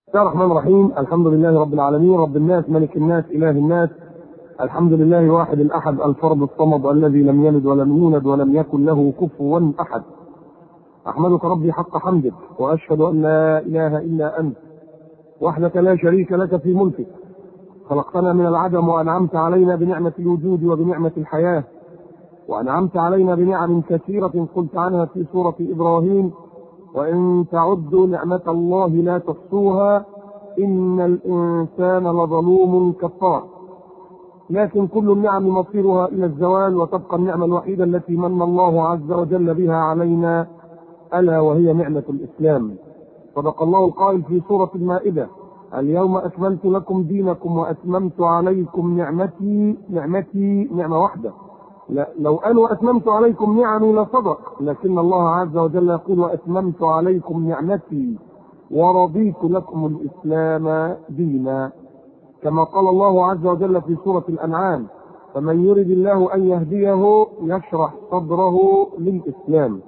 الله الرحمن الرحيم الحمد لله رب العالمين رب الناس ملك الناس اله الناس الحمد لله واحد الاحد الفرد الصمد الذي لم يلد ولم يولد ولم يكن له كفوا احد احمدك ربي حق حمدك واشهد ان لا اله الا انت وحدك لا شريك لك في ملكك خلقتنا من العدم وانعمت علينا بنعمه الوجود وبنعمه الحياه وانعمت علينا بنعم كثيره قلت عنها في سوره ابراهيم وإن تعدوا نعمة الله لا تحصوها إن الإنسان لظلوم كفار لكن كل النعم مصيرها إلى الزوال وتبقى النعمة الوحيدة التي من الله عز وجل بها علينا ألا وهي نعمة الإسلام صدق الله القائل في سورة المائدة اليوم أكملت لكم دينكم وأتممت عليكم نعمتي نعمتي نعمة واحدة لا لو قالوا أتممت عليكم نعمي لصدق لكن الله عز وجل يقول وأتممت عليكم نعمتي ورضيت لكم الإسلام دينا كما قال الله عز وجل في سورة الأنعام فمن يرد الله أن يهديه يشرح صدره للإسلام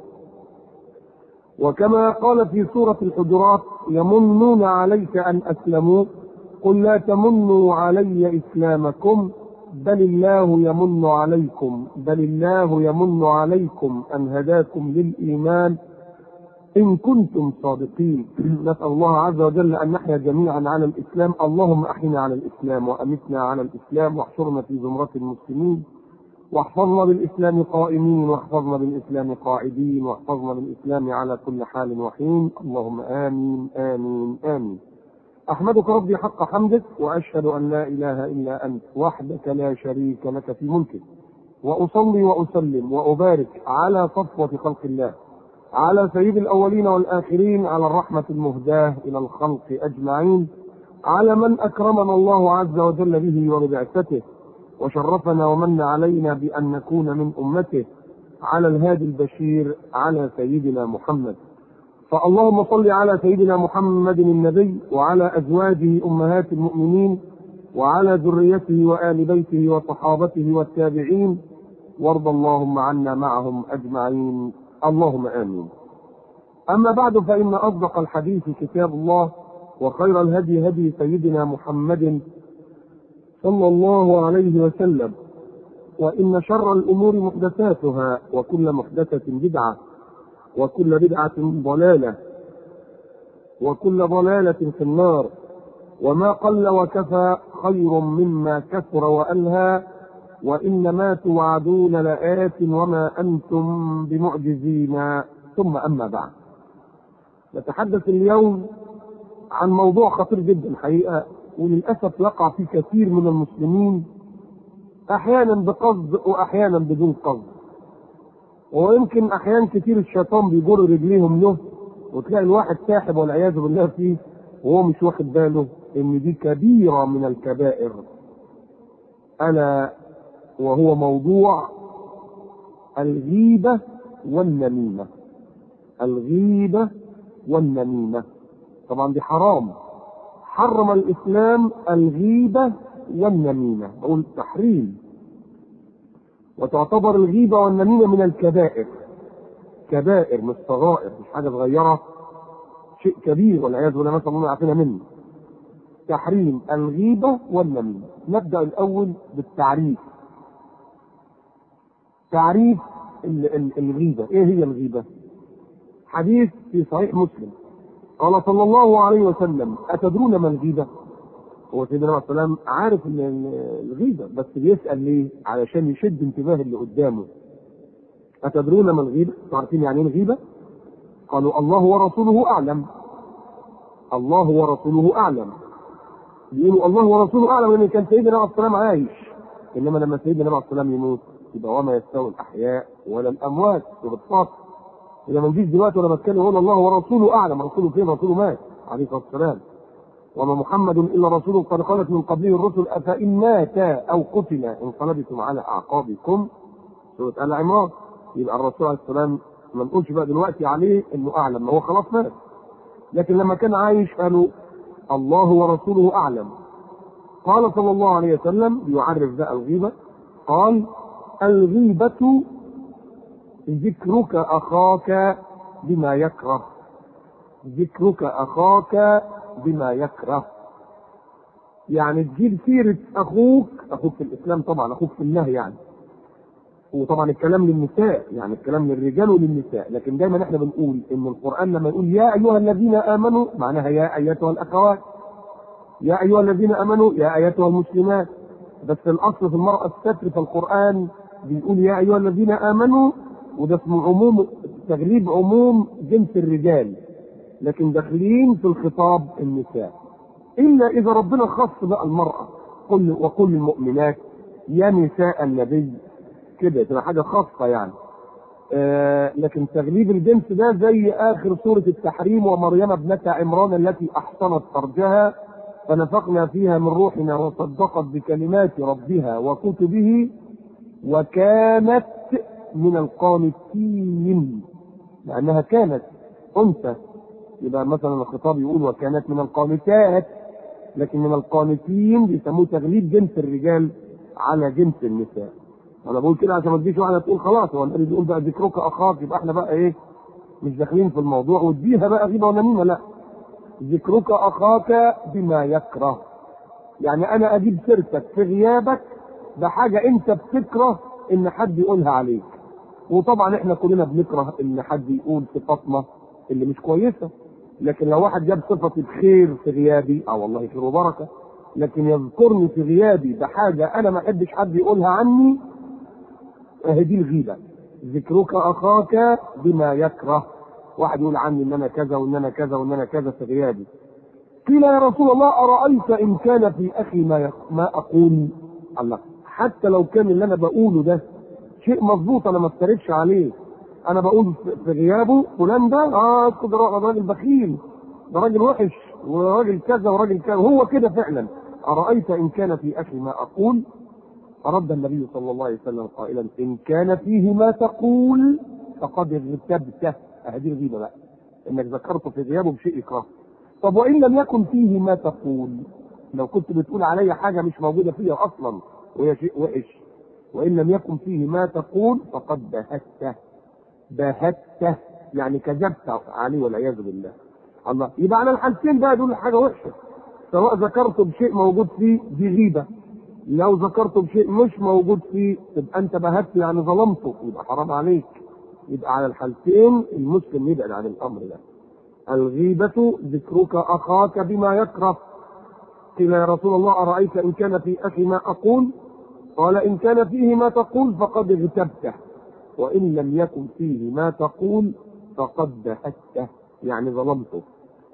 وكما قال في سورة الحجرات يمنون عليك أن أسلموا قل لا تمنوا علي إسلامكم بل الله يمن عليكم بل الله يمن عليكم أن هداكم للإيمان إن كنتم صادقين نسأل الله عز وجل أن نحيا جميعا على الإسلام اللهم أحينا على الإسلام وأمتنا على الإسلام واحشرنا في زمرة المسلمين واحفظنا بالإسلام قائمين واحفظنا بالإسلام قاعدين واحفظنا بالإسلام على كل حال وحين اللهم آمين آمين آمين أحمدك ربي حق حمدك وأشهد أن لا إله إلا أنت وحدك لا شريك لك في ملكك وأصلي وأسلم وأبارك على صفوة خلق الله على سيد الأولين والآخرين على الرحمة المهداة إلى الخلق أجمعين على من أكرمنا الله عز وجل به وببعثته وشرفنا ومن علينا بأن نكون من أمته على الهادي البشير على سيدنا محمد فاللهم صل على سيدنا محمد النبي وعلى ازواجه امهات المؤمنين وعلى ذريته وال بيته وصحابته والتابعين وارض اللهم عنا معهم اجمعين اللهم امين. اما بعد فان اصدق الحديث كتاب الله وخير الهدي هدي سيدنا محمد صلى الله عليه وسلم وان شر الامور محدثاتها وكل محدثه بدعه وكل بدعة ضلالة وكل ضلالة في النار وما قل وكفى خير مما كثر وألهى وإنما توعدون لآت وما أنتم بمعجزين ثم أما بعد نتحدث اليوم عن موضوع خطير جدا حقيقة وللأسف يقع في كثير من المسلمين أحيانا بقصد وأحيانا بدون قصد ويمكن احيان كتير الشيطان بيجر رجليهم له وتلاقي الواحد ساحب والعياذ بالله فيه وهو مش واخد باله ان دي كبيره من الكبائر الا وهو موضوع الغيبه والنميمه الغيبه والنميمه طبعا دي حرام حرم الاسلام الغيبه والنميمه بقول تحريم وتعتبر الغيبة والنميمة من الكبائر كبائر مش صغائر مش حاجة صغيرة شيء كبير والعياذ بالله نسأل الله يعافينا منه تحريم الغيبة والنميمة نبدأ الأول بالتعريف تعريف الغيبة إيه هي الغيبة؟ حديث في صحيح مسلم قال صلى الله عليه وسلم أتدرون ما الغيبة؟ هو سيدنا عليه السلام عارف ان الغيبه بس بيسال ليه؟ علشان يشد انتباه اللي قدامه. اتدرون ما الغيبه؟ عارفين يعني ايه الغيبه؟ قالوا الله ورسوله اعلم. الله ورسوله اعلم. بيقولوا الله ورسوله اعلم ان كان سيدنا عليه السلام عايش. انما لما سيدنا عليه السلام يموت يبقى وما يستوي الاحياء ولا الاموات وبالطاقه. اذا ما نجيش دلوقتي ولا بتكلم اقول الله ورسوله اعلم، رسوله فين؟ رسوله مات عليه الصلاه والسلام. وما محمد الا رسول قد خلت من قبله الرسل افان مات او قتل انقلبتم على اعقابكم سوره ال عمران يبقى الرسول عليه السلام ما نقولش بقى دلوقتي عليه انه اعلم ما هو خلاص مات لكن لما كان عايش قالوا الله ورسوله اعلم قال صلى الله عليه وسلم بيعرف بقى الغيبه قال الغيبه ذكرك اخاك بما يكره ذكرك اخاك بما يكره يعني تجيب سيرة أخوك أخوك في الإسلام طبعا أخوك في الله يعني وطبعا الكلام للنساء يعني الكلام للرجال وللنساء لكن دايما احنا بنقول ان القرآن لما يقول يا أيها الذين آمنوا معناها يا أيتها الأخوات يا أيها الذين آمنوا يا أيتها المسلمات بس الأصل في المرأة الستر في القرآن بيقول يا أيها الذين آمنوا وده اسمه عموم تغليب عموم جنس الرجال لكن داخلين في الخطاب النساء إلا إذا ربنا خص بقى المرأة قل وقل المؤمنات يا نساء النبي كده تبقى حاجة خاصة يعني آه لكن تغليب الجنس ده زي آخر سورة التحريم ومريم ابنة عمران التي أحصنت فرجها فنفخنا فيها من روحنا وصدقت بكلمات ربها وكتبه وكانت من القانتين لأنها كانت أنثى يبقى مثلا الخطاب يقول وكانت من القانتات لكن من القانتين بيسموه تغليب جنس الرجال على جنس النساء انا بقول كده عشان ما تجيش واحده تقول خلاص هو النبي بيقول بقى ذكرك اخاك يبقى احنا بقى ايه مش داخلين في الموضوع واديها بقى غيبه ونميمه لا ذكرك اخاك بما يكره يعني انا اجيب سيرتك في غيابك بحاجه انت بتكره ان حد يقولها عليك وطبعا احنا كلنا بنكره ان حد يقول صفاتنا اللي مش كويسه لكن لو واحد جاب صفتي بخير في غيابي اه والله خير وبركه لكن يذكرني في غيابي بحاجه انا ما احبش حد يقولها عني اهي دي الغيبه ذكرك اخاك بما يكره واحد يقول عني ان انا كذا وان انا كذا وان انا كذا في غيابي قيل يا رسول الله ارايت ان كان في اخي ما يق... ما اقول الله حتى لو كان اللي انا بقوله ده شيء مظبوط انا ما افترضش عليه انا بقول في غيابه فلان ده اه اسكت ده راجل بخيل ده راجل وحش وراجل كذا وراجل كذا هو كده فعلا ارايت ان كان في اخي ما اقول فرد النبي صلى الله عليه وسلم قائلا ان كان فيه ما تقول فقد اغتبته هذه الغيبه بقى انك ذكرته في غيابه بشيء يكرهه طب وان لم يكن فيه ما تقول لو كنت بتقول علي حاجه مش موجوده فيها اصلا وهي شيء وحش وان لم يكن فيه ما تقول فقد بهته بهته يعني كذبت عليه والعياذ بالله الله يبقى على الحالتين بقى دول حاجه وحشه سواء ذكرته بشيء موجود فيه دي غيبه لو ذكرته بشيء مش موجود فيه تبقى انت بهته يعني ظلمته يبقى حرام عليك يبقى على الحالتين المسلم يبعد عن الامر ده الغيبة ذكرك أخاك بما يكره قيل يا رسول الله أرأيت إن كان في أخي ما أقول قال إن كان فيه ما تقول فقد اغتبته وإن لم يكن فيه ما تقول فقد بهته يعني ظلمته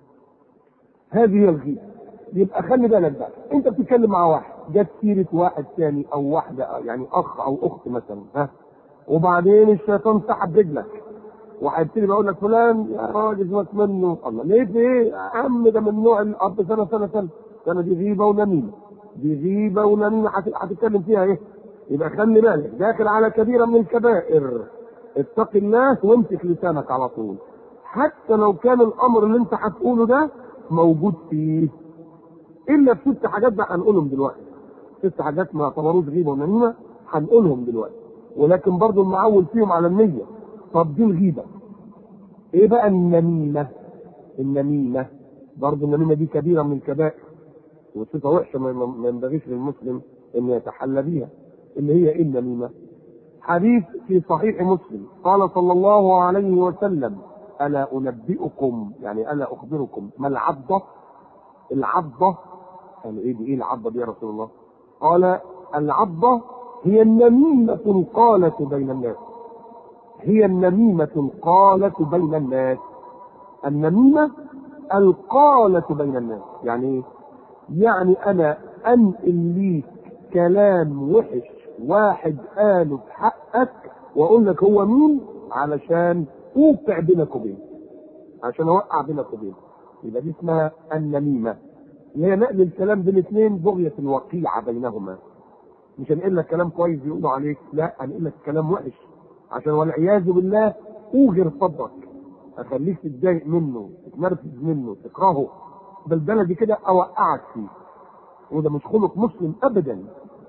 هذه هي الغيبة يبقى خلي بالك بقى انت بتتكلم مع واحد جت سيرة واحد ثاني او واحدة يعني اخ او اخت مثلا ها وبعدين الشيطان سحب رجلك وهيبتدي بقول لك فلان يا راجل سيبك منه الله ليه في ايه؟ يا عم ده من نوع الاب سنه سنه سنه سنه دي غيبه ونميمه دي غيبه ونميمه هتتكلم فيها ايه؟ يبقى خلي بالك داخل على كبيره من الكبائر اتق الله وامسك لسانك على طول حتى لو كان الامر اللي انت هتقوله ده موجود فيه الا في ست حاجات بقى هنقولهم دلوقتي ست حاجات ما اعتبروش غيبه ونميمه هنقولهم دلوقتي ولكن برضه المعول فيهم على النيه طب دي الغيبه ايه بقى النميمه النميمه برضه النميمه دي كبيره من الكبائر وصفه وحشه ما ينبغيش للمسلم ان يتحلى بيها اللي هي ايه النميمه حديث في صحيح مسلم قال صلى الله عليه وسلم الا انبئكم يعني الا اخبركم ما العضه العضه قالوا ايه دي ايه العضه دي يا رسول الله قال العضه هي النميمه القاله بين الناس هي النميمة القالة بين الناس النميمة القالة بين الناس يعني ايه؟ يعني انا انقل ليك كلام وحش واحد قاله في حقك واقول لك هو مين علشان اوقع بينك وبينه عشان اوقع بينك وبينه يبقى دي اسمها النميمة اللي هي نقل الكلام بين اثنين بغية الوقيعة بينهما مش هنقل لك كلام كويس بيقولوا عليك لا هنقل لك كلام وحش عشان والعياذ بالله اوجر صدرك اخليك تتضايق منه تتنرفز منه تكرهه بالبلدي كده اوقعك فيه وده مش خلق مسلم ابدا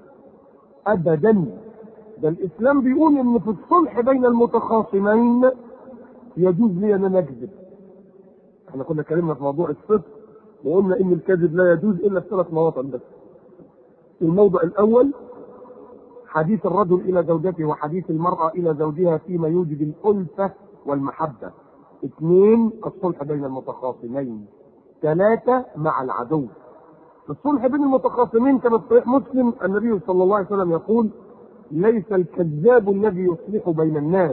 ابدا ده الاسلام بيقول ان في الصلح بين المتخاصمين يجوز لي ان انا اكذب احنا كنا اتكلمنا في موضوع الصدق وقلنا ان الكذب لا يجوز الا في ثلاث مواطن بس الموضع الاول حديث الرجل الى زوجته وحديث المراه الى زوجها فيما يوجد الالفه والمحبه اثنين الصلح بين المتخاصمين ثلاثه مع العدو الصلح بين المتخاصمين كما في صحيح مسلم النبي صلى الله عليه وسلم يقول ليس الكذاب الذي يصلح بين الناس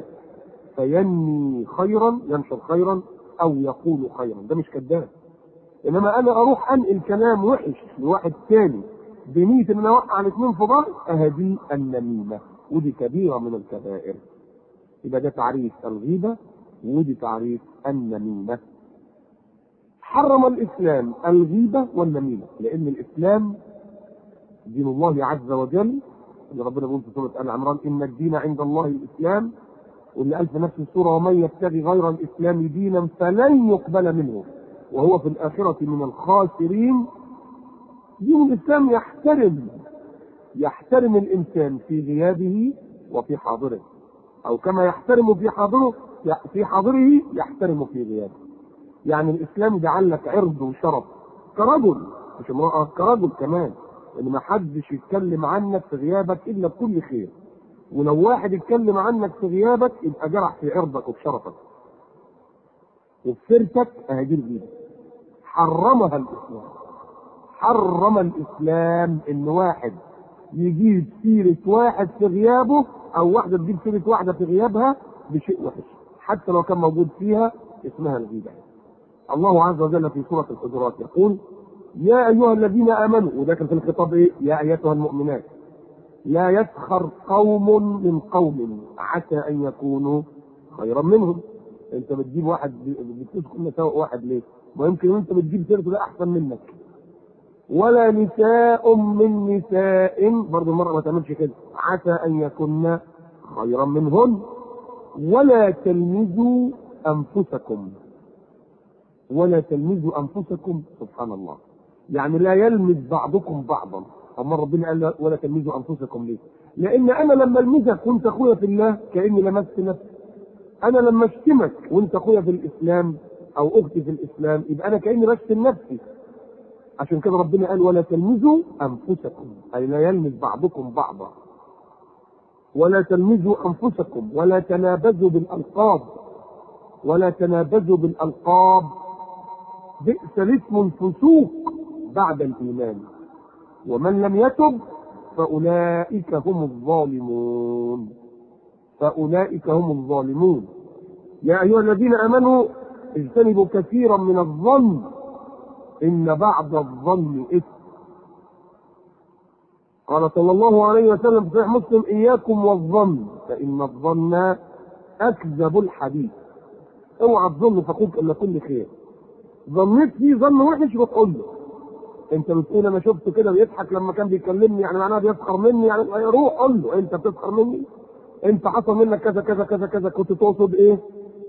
فينمي خيرا ينشر خيرا او يقول خيرا ده مش كذاب انما انا اروح انقل كلام وحش لواحد ثاني بنية ان انا اوقع الاثنين في بعض اهدي النميمه ودي كبيره من الكبائر يبقى ده تعريف الغيبه ودي تعريف النميمه حرم الاسلام الغيبه والنميمه لان الاسلام دين الله عز وجل اللي ربنا بيقول في سوره ال عمران ان الدين عند الله الاسلام واللي قال في نفس السوره ومن يبتغي غير الاسلام دينا فلن يقبل منه وهو في الاخره من الخاسرين دين الاسلام يحترم يحترم الانسان في غيابه وفي حاضره او كما يحترم في حاضره في حاضره يحترم في غيابه يعني الاسلام جعل لك عرض وشرف كرجل مش امراه كرجل كمان ان ما حدش يتكلم عنك في غيابك الا بكل خير ولو واحد اتكلم عنك في غيابك يبقى جرح في عرضك وبشرفك وفي سيرتك اهدي الغيبه حرمها الاسلام حرم الاسلام ان واحد يجيب سيرة واحد في غيابه او واحدة تجيب سيرة واحدة في غيابها بشيء وحش حتى لو كان موجود فيها اسمها الغيبة الله عز وجل في سورة الحجرات يقول يا ايها الذين امنوا وده كان في الخطاب ايه يا ايتها المؤمنات لا يسخر قوم من قوم عسى ان يكونوا خيرا منهم انت بتجيب واحد بتذكر مساوئ واحد ليه؟ ويمكن انت بتجيب سيرته ده احسن منك ولا نساء من نساء برضه المرأة ما تعملش كده عسى أن يكن خيرا منهن ولا تلمزوا أنفسكم ولا تلمزوا أنفسكم سبحان الله يعني لا يلمز بعضكم بعضا أما ربنا قال ولا تلمزوا أنفسكم ليه؟ لأن أنا لما ألمزك وأنت أخويا في الله كأني لمست نفسي أنا لما أشتمك وأنت أخويا في الإسلام أو أختي في الإسلام يبقى أنا كأني بشتم نفسي عشان كده ربنا قال ولا تلمزوا انفسكم اي لا يلمز بعضكم بعضا ولا تلمزوا انفسكم ولا تنابزوا بالالقاب ولا تنابزوا بالالقاب بئس الاسم الفسوق بعد الايمان ومن لم يتب فاولئك هم الظالمون فاولئك هم الظالمون يا ايها الذين امنوا اجتنبوا كثيرا من الظن إن بعض الظن إثم قال صلى الله عليه وسلم في صحيح مسلم إياكم والظن فإن الظن أكذب الحديث اوعى تظن في اخوك الا كل خير ظنيت فيه ظن وحش بتقول له انت بتقول انا شفته كده بيضحك لما كان بيكلمني يعني معناها بيسخر مني يعني روح قول له انت بتسخر مني انت حصل منك كذا كذا كذا كذا كنت تقصد ايه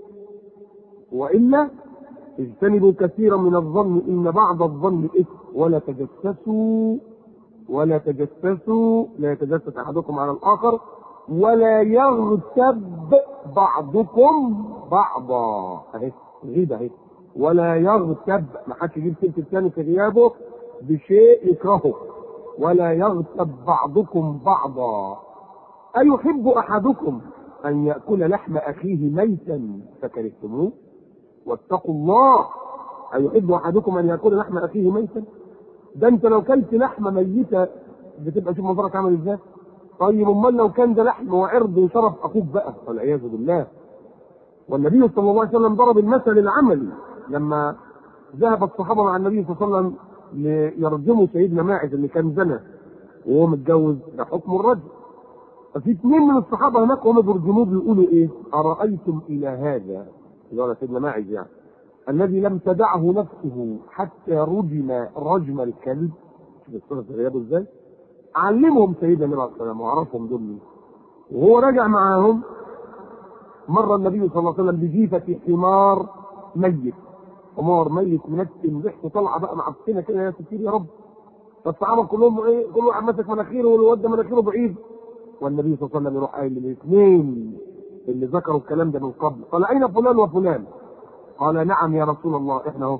والا اجتنبوا كثيرا من الظن ان بعض الظن اثم ولا تجسسوا ولا تجسسوا لا يتجسس احدكم على الاخر ولا يغتب بعضكم بعضا اهي غيبه اهي ولا يغتب ما حدش يجيب سيره الثاني في غيابه بشيء يكرهه ولا يغتب بعضكم بعضا أيحب أحدكم أن يأكل لحم أخيه ميتا فكرهتموه واتقوا الله أيحب أحدكم أن يأكل لحم أخيه ميتا ده أنت لو كلت لحمة ميتة بتبقى شوف منظرك عامل إزاي طيب أمال لو كان ده لحم وعرض وشرف أخوك بقى والعياذ بالله والنبي صلى الله عليه وسلم ضرب المثل العملي لما ذهب الصحابة مع النبي صلى الله عليه وسلم ليرجموا سيدنا ماعز اللي كان زنى وهو متجوز ده حكم الرجل ففي اثنين من الصحابه هناك وهم بيرجموه بيقولوا ايه؟ ارايتم الى هذا اللي هو سيدنا ماعز يعني الذي لم تدعه نفسه حتى رجم رجم الكلب شوف الصوره في غيابه ازاي؟ علمهم سيدنا النبي عليه الصلاه والسلام وعرفهم دول مين وهو راجع معاهم مر النبي صلى الله عليه وسلم بجيفه حمار ميت حمار ميت منتن ريحته طالعه بقى معفنه كده يا ستير يا رب فالصحابه كلهم ايه كل واحد ماسك مناخيره والواد ده مناخيره بعيد والنبي صلى الله عليه وسلم يروح قايل للاثنين اللي ذكروا الكلام ده من قبل قال اين فلان وفلان؟ قال نعم يا رسول الله احنا اهو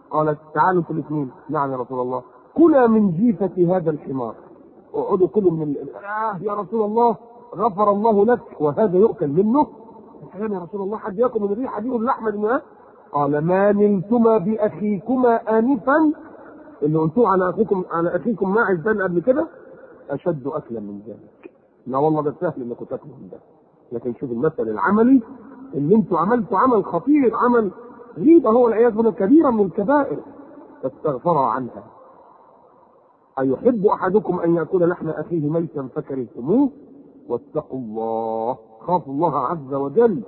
قالت تعالوا انتوا الاثنين نعم يا رسول الله كلا من جيفة هذا الحمار اقعدوا كلوا من ال... آه يا رسول الله غفر الله لك وهذا يؤكل منه كلام يا رسول الله حد ياكل من الريحه دي واللحمه دي ما قال ما نلتما باخيكما انفا اللي قلتوه على اخوكم على اخيكم ماعز ده قبل كده اشد اكلا من ذلك لا والله ده سهل انكم تاكلوا من ده لكن شوف المثل العملي اللي انتوا عملتوا عمل خطير عمل غيبه هو والعياذ بالله كبيره من الكبائر فاستغفر عنها أيحب أحدكم أن يأكل لحم أخيه ميتا فكرهتموه واتقوا الله خافوا الله عز وجل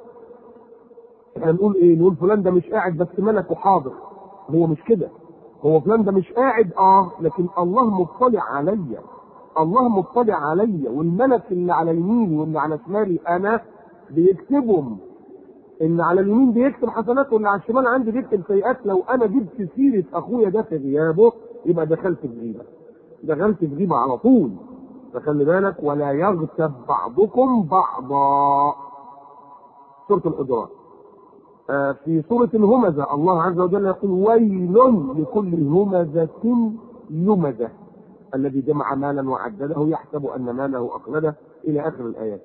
احنا نقول ايه نقول فلان ده مش قاعد بس ملكه حاضر هو مش كده هو فلان ده مش قاعد اه لكن الله مطلع عليا الله مطلع عليا والملك اللي على يميني واللي على شمالي انا بيكتبهم اللي على اليمين بيكتب حسنات واللي على الشمال عندي بيكتب سيئات لو انا جبت سيره اخويا ده في غيابه يبقى دخلت في غيبه دخلت في غيبه على طول فخلي بالك ولا يغتب بعضكم بعضا سوره الحجرات آه في سورة الهمزة الله عز وجل يقول ويل لكل همزة لمزة الذي جمع مالا وعدده يحسب أن ماله أخلده إلى آخر الآيات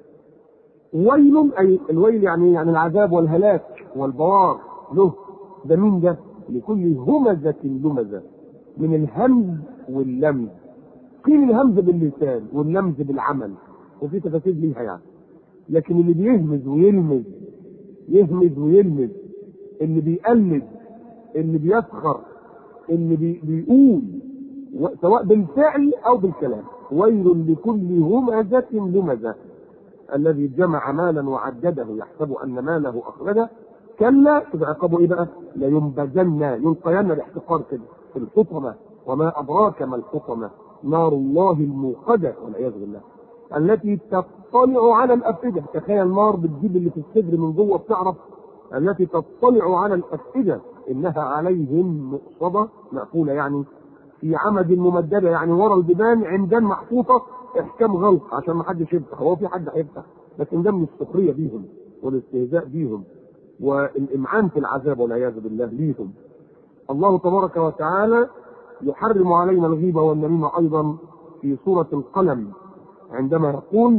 ويل أي الويل يعني يعني العذاب والهلاك والبوار له ده مين ده؟ لكل همزة لمزة من الهمز واللمز قيل الهمز باللسان واللمز بالعمل وفي تفاسير ليها يعني لكن اللي بيهمز ويلمز يهمز ويلمز اللي بيقلد اللي بيسخر اللي بي بيقول سواء بالفعل او بالكلام ويل لكل همزة لمزة الذي جمع مالا وعدده يحسب ان ماله اخرجه كلا تبقى عقابه ايه بقى؟ لينبذن يلقين الاحتقار كده في الحطمه وما ادراك ما الحطمه نار الله الموقده والعياذ بالله التي تطلع على الافئده تخيل نار بتجيب اللي في الصدر من جوه بتعرف التي تطلع على الافئده انها عليهم مؤصده مقفوله يعني في عمد ممدده يعني ورا البيبان عمدان محطوطه احكام غلق عشان ما حدش يفتح هو في حد هيفتح لكن ده من السخريه بيهم والاستهزاء بيهم والامعان في العذاب والعياذ بالله ليهم الله تبارك وتعالى يحرم علينا الغيبه والنميمه ايضا في سوره القلم عندما يقول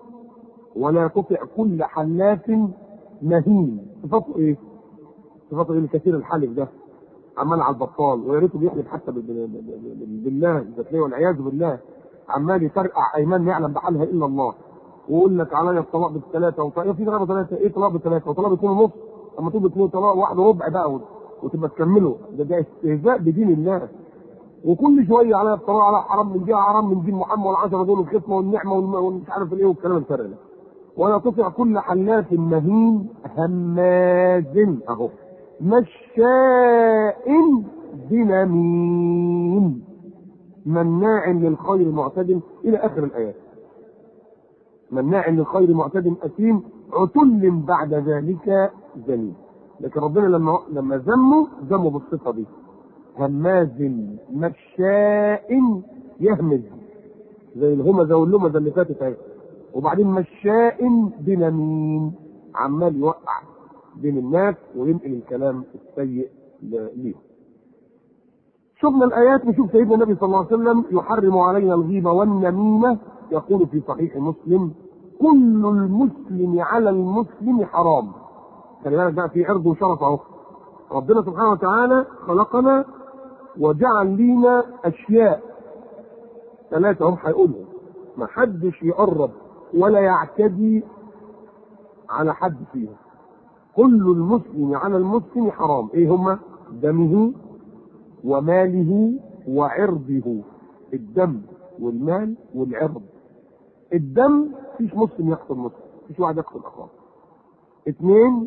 ولا تطع كل حلاف مهين صفاته ايه؟ صفاته ايه الكثير الحلف ده عمال على البطال ويا ريته بيحلف حتى بالله ده والعياذ بالله عمال يفرقع ايمان ما يعلم بحالها الا الله ويقول لك عليا الطلاق بالثلاثه وطلاق في طلاق ثلاثه ايه طلاق بالثلاثه وطلاق باثنين ونص اما تقول باثنين طلاق واحد وربع بقى وتبقى تكمله ده ده استهزاء بدين الله وكل شويه عليا الطلاق على حرام من دي حرام من دين محمد والعشره دول الختمه والنعمه والمش عارف الايه والكلام الفارغ ده ولا تطع كل حلاف مهين هماز اهو مشاء بنميم مناع للخير معتد الى اخر الايات مناع للخير معتد اثيم عتل بعد ذلك زنيم لكن ربنا لما لما ذمه ذمه بالصفه دي هماز مشاء يهمز زي الهمزه واللمزه اللي فاتت اهي وبعدين مشاء بنميم عمال يوقع بين الناس وينقل الكلام السيء ليهم شفنا الايات نشوف سيدنا النبي صلى الله عليه وسلم يحرم علينا الغيبه والنميمه يقول في صحيح مسلم كل المسلم على المسلم حرام خلي بالك بقى في عرض وشرف اهو ربنا سبحانه وتعالى خلقنا وجعل لينا اشياء ثلاثه هم هيقولهم ما حدش يقرب ولا يعتدي على حد فيهم كل المسلم على المسلم حرام ايه هما دمه وماله وعرضه الدم والمال والعرض الدم مفيش مسلم يقتل مسلم مفيش واحد يقتل اخاه اثنين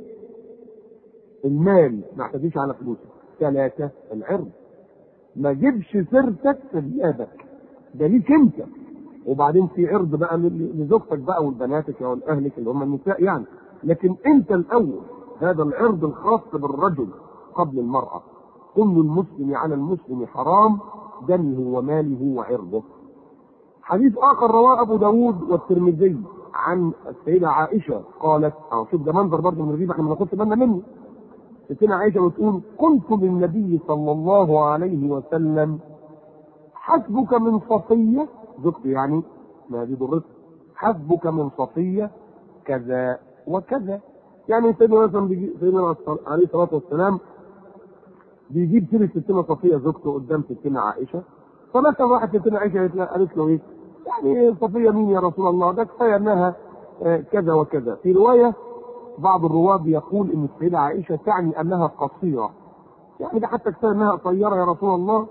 المال ما اعتديش على فلوسك ثلاثة العرض ما جيبش سيرتك في غيابك ده ليك انت وبعدين في عرض بقى لزوجتك بقى ولبناتك او لاهلك اللي هم النساء يعني لكن انت الاول هذا العرض الخاص بالرجل قبل المراه كل المسلم على المسلم حرام دمه وماله وعرضه حديث اخر رواه ابو داود والترمذي عن السيدة عائشة قالت اه شوف ده منظر برضه من الغيبة احنا ما ناخدش بالنا منه ستنا عائشه بتقول قلت للنبي صلى الله عليه وسلم حسبك من صفيه زوجتي يعني ما دي ضرتها حسبك من صفيه كذا وكذا يعني سيدنا مثلا بيجي سيدنا عليه الصلاه والسلام بيجيب سيره ستنا صفيه زوجته قدام ستنا عائشه فمثلا راحت ستنا عائشه قالت له- قالت له ايه؟ يعني صفيه مين يا رسول الله؟ ده كفايه انها آه، كذا وكذا في روايه بعض الرواه بيقول ان السيده عائشه تعني انها قصيره يعني ده حتى كفايه انها قصيره يا رسول الله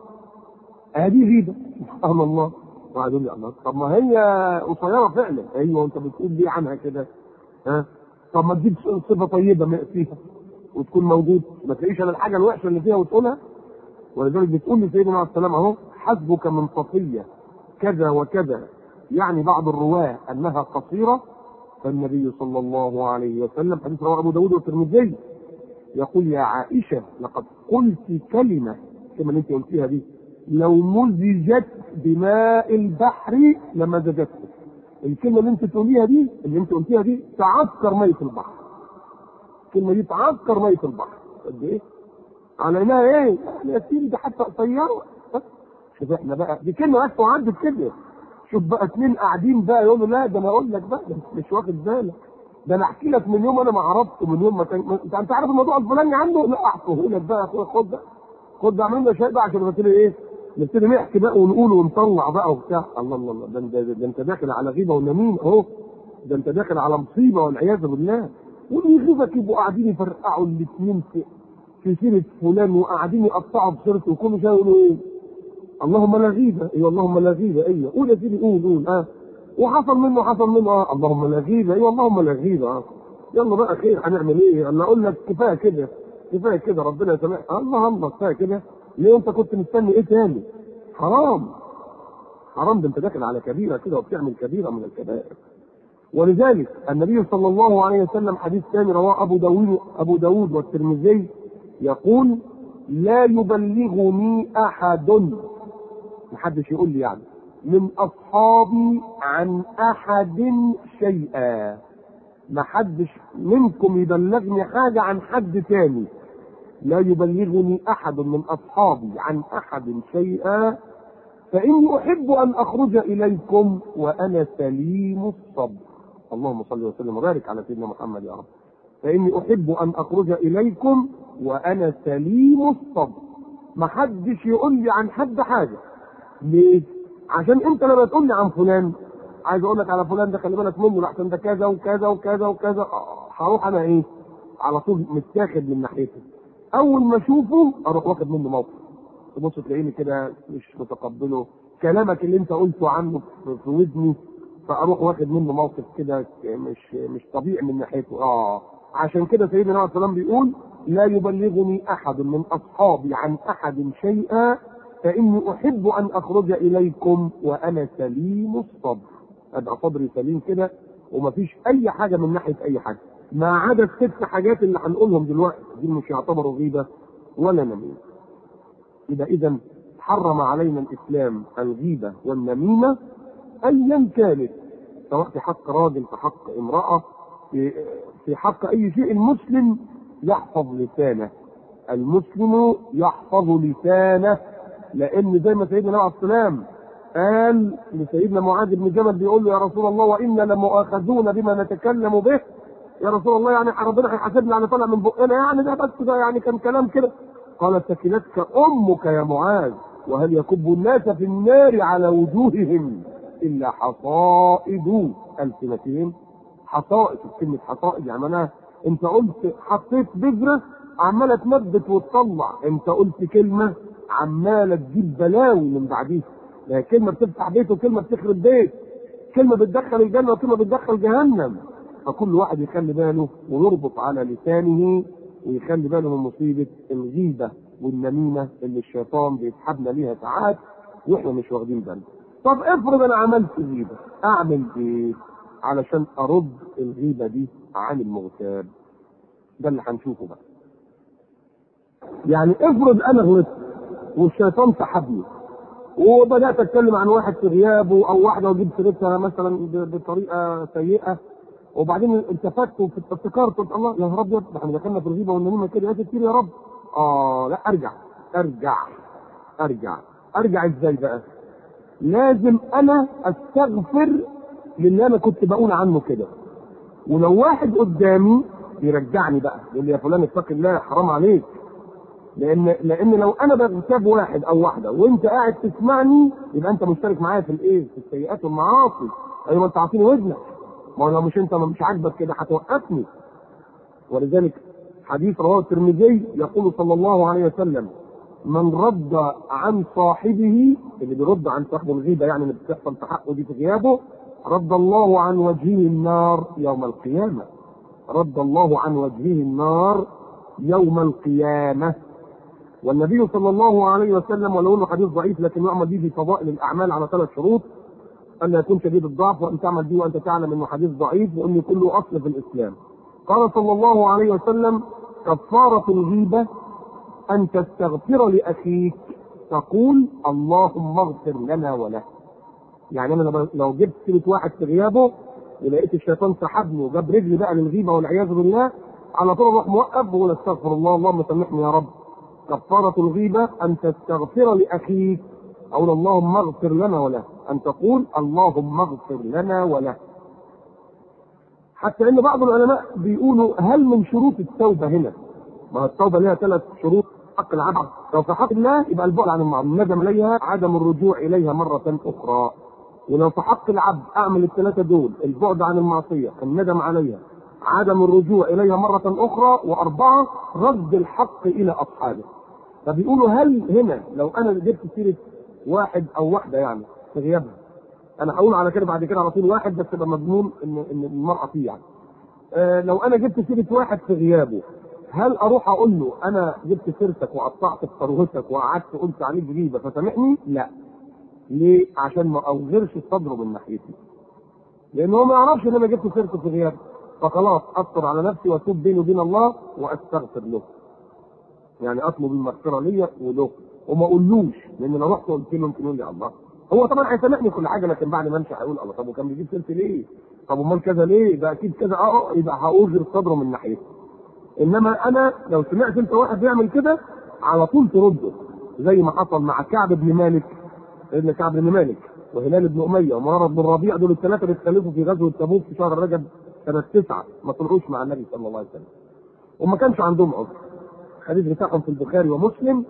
هذه غيبه سبحان الله واحد يقول لي الله طب ما هي قصيره فعلا ايوه انت بتقول ليه عنها كده ها طب ما تجيب صفه طيبه ما فيها وتكون موجود ما تلاقيش انا الحاجه الوحشه اللي فيها وتقولها ولذلك بتقول لسيدنا عليه السلام اهو حسبك من صفيه كذا وكذا يعني بعض الرواه انها قصيره فالنبي صلى الله عليه وسلم حديث رواه ابو داود والترمذي يقول يا عائشه لقد قلت كلمه كما انت قلتيها دي لو مزجت بماء البحر لمزجته الكلمه اللي انت تقوليها دي اللي انت قلتيها دي تعكر ميه البحر الكلمه دي تعكر ميه البحر قد ايه؟ على انها ايه؟ يعني يا سيدي ده حتى قصيره بس. شوف احنا بقى دي كلمه بس وعدت كده شوف بقى اتنين قاعدين بقى يقولوا لا ده انا اقول لك بقى ده انت مش واخد بالك ده انا احكي لك من يوم انا ما عرفته من يوم ما كان ما- انت انت عارف الموضوع الفلاني عنده لا احكيه لك بقى يا اخويا خد بقى خد بقى اعمل لنا شيء بقى عشان نبتدي ايه نبتدي نحكي بقى ونقول ونطلع بقى وبتاع الله الله الله ده, ده, ده انت داخل على غيبه ونميم اهو ده انت داخل على مصيبه والعياذ بالله واللي يغيظك يبقوا قاعدين يفرقعوا الاثنين في في سيره فلان وقاعدين يقطعوا بسيرته وكل شويه يقولوا ايه اللهم لا غيبه ايوه اللهم لا غيبه ايوه قول يا سيدي قول قول اه وحصل منه حصل منه اه اللهم لا غيبه ايوه اللهم لا غيبه اه يلا بقى خير هنعمل ايه؟ انا اقول لك كفايه كده كفايه كده ربنا يسامحك الله الله كفايه كده ليه انت كنت مستني ايه تاني؟ حرام حرام ده انت داخل على كبيره كده وبتعمل كبيره من الكبائر ولذلك النبي صلى الله عليه وسلم حديث ثاني رواه ابو داوود ابو داوود والترمذي يقول لا يبلغني احد محدش يقول لي يعني من اصحابي عن احد شيئا محدش منكم يبلغني حاجه عن حد تاني لا يبلغني احد من اصحابي عن احد شيئا فاني احب ان اخرج اليكم وانا سليم الصبر اللهم صل وسلم وبارك على سيدنا محمد يا رب فاني احب ان اخرج اليكم وانا سليم الصبر محدش يقول لي عن حد حاجه ليه؟ عشان انت لما تقول لي عن فلان عايز اقول لك على فلان ده خلي بالك منه لحسن ده كذا وكذا وكذا وكذا آه، هروح انا ايه؟ على طول متاخد من ناحيته. اول ما اشوفه اروح واخد منه موقف. تبص تلاقيني كده مش متقبله كلامك اللي انت قلته عنه في في ودني فاروح واخد منه موقف كده مش مش طبيعي من ناحيته اه عشان كده سيدنا عليه السلام بيقول لا يبلغني احد من اصحابي عن احد شيئا فاني احب ان اخرج اليكم وانا سليم الصدر ابقى صدري سليم كده ومفيش اي حاجه من ناحيه اي حاجه ما عدا الست حاجات اللي هنقولهم دلوقتي دي مش يعتبروا غيبه ولا نميمه يبقى اذا حرم علينا الاسلام الغيبه والنميمه ايا كانت سواء في حق راجل في حق امراه في في حق اي شيء المسلم يحفظ لسانه المسلم يحفظ لسانه لان زي ما سيدنا عليه السلام قال لسيدنا معاذ بن جبل بيقول له يا رسول الله وانا لمؤاخذون بما نتكلم به يا رسول الله يعني ربنا هيحاسبنا على طلع من بقنا يعني ده بس ده يعني كان كلام كده قال سكنتك امك يا معاذ وهل يكب الناس في النار على وجوههم الا حصائد السنتهم حصائد كلمه حصائد يعني معناها انت قلت حطيت بذره عماله تنبت وتطلع انت قلت كلمه عماله تجيب بلاوي من بعديها لا كلمه بتفتح بيت وكلمه بتخرب بيت كلمه بتدخل الجنه وكلمه بتدخل جهنم فكل واحد يخلي باله ويربط على لسانه ويخلي باله من مصيبه الغيبه والنميمه اللي الشيطان بيسحبنا ليها ساعات واحنا مش واخدين بالنا. طب افرض انا عملت غيبه اعمل ايه؟ علشان ارد الغيبه دي عن المغتاب. ده اللي هنشوفه بقى. يعني افرض انا غلطت والشيطان سحبني وبدات اتكلم عن واحد في غيابه او واحده وجبت سيرتها مثلا ب- بطريقه سيئه وبعدين التفت وافتكرت قلت الله يا رب يا احنا دخلنا في الغيبه والنميمه كده يا كتير يا رب اه لا ارجع ارجع ارجع ارجع ازاي بقى؟ لازم انا استغفر للي انا كنت بقول عنه كده ولو واحد قدامي يرجعني بقى يقول لي يا فلان اتق الله حرام عليك لان لان لو انا بغتاب واحد او واحده وانت قاعد تسمعني يبقى انت مشترك معايا في الايه؟ في السيئات والمعاصي ايوه انت عاطيني ودنك ما هو لو مش انت مش عاجبك كده هتوقفني ولذلك حديث رواه الترمذي يقول صلى الله عليه وسلم من رد عن صاحبه اللي بيرد عن صاحبه الغيبه يعني اللي بتحصل في حقه دي في غيابه رد الله عن وجهه النار يوم القيامه رد الله عن وجهه النار يوم القيامه والنبي صلى الله عليه وسلم ولو انه حديث ضعيف لكن يعمل به في فضائل الاعمال على ثلاث شروط ان يكون شديد الضعف وان تعمل به وانت تعلم انه حديث ضعيف وان يكون له اصل في الاسلام. قال صلى الله عليه وسلم كفارة الغيبة أن تستغفر لأخيك تقول اللهم اغفر لنا وله. يعني أنا لو- لو جبت سيرة واحد في غيابه ولقيت الشيطان سحبني وجاب رجلي بقى للغيبة والعياذ بالله على طول أروح موقف وأقول استغفر الله اللهم سامحني يا رب. كفارة الغيبة أن تستغفر لأخيك أقول اللهم اغفر لنا وله أن تقول اللهم اغفر لنا وله حتى ان بعض العلماء بيقولوا هل من شروط التوبه هنا؟ ما هو التوبه لها ثلاث شروط حق العبد لو في حق الله يبقى البعد عن المعصيه الندم عليها عدم الرجوع اليها مره اخرى ولو في حق العبد اعمل الثلاثه دول البعد عن المعصيه الندم عليها عدم الرجوع اليها مره اخرى واربعه رد الحق الى اصحابه فبيقولوا هل هنا لو انا جبت سيره واحد او واحده يعني في غيابها انا هقول على كده بعد كده على طول واحد بس يبقى مضمون ان ان المراه فيه يعني. آه لو انا جبت سيره واحد في غيابه هل اروح اقول له انا جبت سيرتك وقطعت في ثروتك وقعدت قلت عليك غيبه فسامحني؟ لا. ليه؟ عشان ما اوغرش صدره من ناحيتي. لان هو ما يعرفش ان انا جبت سيرته في غيابه. فخلاص استر على نفسي واتوب بيني وبين الله واستغفر له. يعني اطلب المغفره ليا وله وما اقولوش لان لو رحت قلت له يمكن يقول لي الله هو طبعا هيسامحني كل حاجه لكن بعد ما امشي هيقول الله طب وكان بيجيب سيرتي ليه؟ طب امال كذا ليه؟ ده اكيد كذا اه آه، يبقى هاوغر صدره من ناحيته. انما انا لو سمعت انت واحد بيعمل كده على طول ترده زي ما حصل مع كعب بن مالك سيدنا كعب بن مالك وهلال بن اميه ومراره بن الربيع دول الثلاثه اللي اتخلفوا في غزوه تبوك في شهر رجب سنه تسعه ما طلعوش مع النبي صلى الله عليه وسلم. وما كانش عندهم عذر. الحديث بتاعهم في البخاري ومسلم